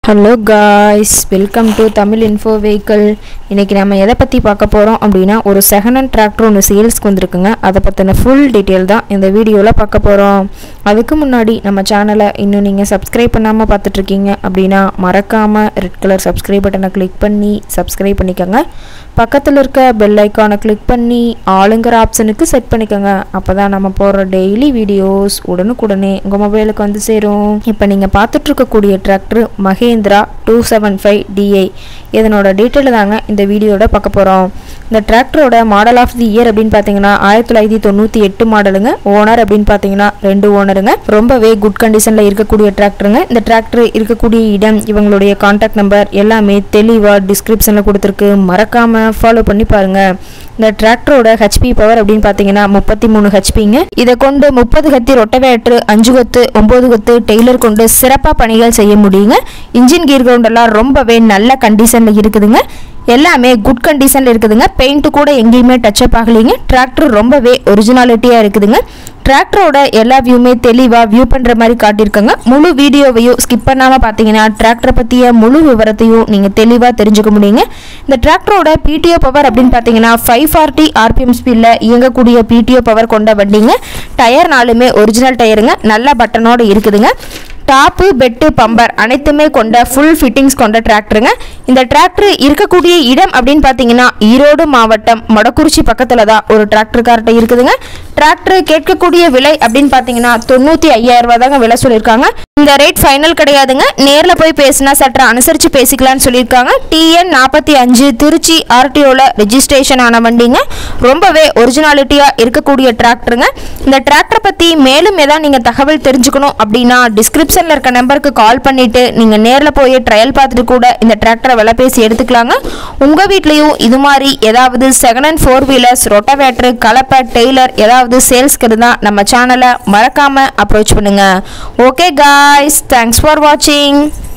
hello guys welcome to Tamil info vehicle இன்றைக்கி நம்ம எதை பற்றி பார்க்க போகிறோம் அப்படின்னா ஒரு செகண்ட் ஹேண்ட் டிராக்டர் ஒன்று சேல்ஸ்க்கு வந்திருக்குங்க அதை பற்றின ஃபுல் டீட்டெயில் தான் இந்த வீடியோவில் பார்க்க போகிறோம் அதுக்கு முன்னாடி நம்ம சேனலை இன்னும் நீங்கள் சப்ஸ்கிரைப் பண்ணாமல் பார்த்துட்ருக்கீங்க அப்படின்னா மறக்காமல் ரெட் கலர் சப்ஸ்கிரைப் பட்டனை கிளிக் பண்ணி சப்ஸ்கிரைப் பண்ணிக்கோங்க பக்கத்தில் இருக்க பெல் ஐக்கானை கிளிக் பண்ணி ஆளுங்கிற ஆப்ஷனுக்கு செட் பண்ணிக்கோங்க அப்போ தான் நம்ம போடுற டெய்லி வீடியோஸ் உடனுக்குடனே உங்கள் மொபைலுக்கு வந்து சேரும் இப்போ நீங்கள் பார்த்துட்டு இருக்கக்கூடிய tractor Mahindra two seven five DI இதனோட டீட்டெயில் தாங்க இந்த வீடியோட பார்க்க போகிறோம் இந்த டிராக்டரோட மாடல் ஆஃப் தி இயர் அப்படின்னு பார்த்தீங்கன்னா ஆயிரத்தி தொள்ளாயிரத்தி தொண்ணூற்றி எட்டு மாடலுங்க ஓனர் அப்படின்னு பார்த்தீங்கன்னா ரெண்டு ஓனருங்க ரொம்பவே குட் கண்டிஷனில் இருக்கக்கூடிய டிராக்டருங்க இந்த டிராக்டர் இருக்கக்கூடிய இடம் இவங்களுடைய காண்டாக்ட் நம்பர் எல்லாமே தெளிவாக டிஸ்கிரிப்ஷனில் கொடுத்துருக்கு மறக்காமல் ஃபாலோ பண்ணி பாருங்க இந்த டிராக்டரோட ஹெச்பி பவர் அப்படின்னு பார்த்தீங்கன்னா முப்பத்தி மூணு ஹெச்பிங்க இதை கொண்டு முப்பது கத்தி ரொட்டவேட்ரு அஞ்சு கொத்து ஒம்பது கொத்து டெய்லர் கொண்டு சிறப்பாக பணிகள் செய்ய முடியுங்க இன்ஜின் கீர் கிரவுண்டெல்லாம் ரொம்பவே நல்ல கண்டிஷனில் இருக்குதுங்க எல்லாமே குட் கண்டிஷனில் இருக்குதுங்க பெயிண்ட் கூட எங்கேயுமே டச்சப் ஆகலைங்க டிராக்டர் ரொம்பவே ஒரிஜினாலிட்டியாக இருக்குதுங்க டிராக்டரோட எல்லா வியூமே தெளிவாக வியூ பண்ணுற மாதிரி காட்டியிருக்காங்க முழு வீடியோவையும் ஸ்கிப் பண்ணாமல் பார்த்தீங்கன்னா டிராக்டரை பற்றிய முழு விவரத்தையும் நீங்கள் தெளிவாக தெரிஞ்சுக்க முடியுங்க இந்த டிராக்டரோட பிடிஓ பவர் அப்படின்னு பார்த்தீங்கன்னா ஃபைவ் ஃபார்ட்டி ஆர்பிஎம் ஸ்பீடில் இயங்கக்கூடிய பிடிஓ பவர் கொண்ட வண்டிங்க டயர் நாலுமே ஒரிஜினல் டயருங்க நல்ல பட்டனோடு இருக்குதுங்க டாப்பு பெட்டு பம்பர் அனைத்துமே கொண்ட ஃபுல் ஃபிட்டிங்ஸ் கொண்ட டிராக்டருங்க இந்த டிராக்டர் இருக்கக்கூடிய இடம் அப்படின்னு பார்த்தீங்கன்னா ஈரோடு மாவட்டம் மொடக்குறிச்சி பக்கத்தில் தான் ஒரு டிராக்டர் கார்ட்ட இருக்குதுங்க டிராக்டர் கேட்கக்கூடிய விலை அப்படின்னு பார்த்தீங்கன்னா தொண்ணூற்றி ஐயாயிரம் ரூபா தாங்க விலை சொல்லியிருக்காங்க இந்த ரேட் ஃபைனல் கிடையாதுங்க நேரில் போய் பேசினா சற்று அனுசரித்து பேசிக்கலாம்னு சொல்லியிருக்காங்க டிஎன் நாற்பத்தி அஞ்சு திருச்சி ஆர்டிஓவில் ரெஜிஸ்ட்ரேஷன் ஆன வண்டிங்க ரொம்பவே ஒரிஜினாலிட்டியாக இருக்கக்கூடிய டிராக்டருங்க இந்த டிராக்டர் பற்றி மேலும் ஏதாவது நீங்கள் தகவல் தெரிஞ்சுக்கணும் அப்படின்னா டிஸ்கிரிப்ஷனில் இருக்க நம்பருக்கு கால் பண்ணிவிட்டு நீங்கள் நேரில் போய் ட்ரையல் பார்த்துட்டு கூட இந்த டிராக்டரை விலை பேசி எடுத்துக்கலாங்க உங்கள் வீட்லேயும் இது மாதிரி ஏதாவது second and four wheelers rotavator கலப்பை டெய்லர் ஏதாவது சேல்ஸ்க்கு இருந்தால் நம்ம சேனலை மறக்காமல் அப்ரோச் பண்ணுங்கள் ஓகே காய்ஸ் தேங்க்ஸ் ஃபார் வாட்சிங்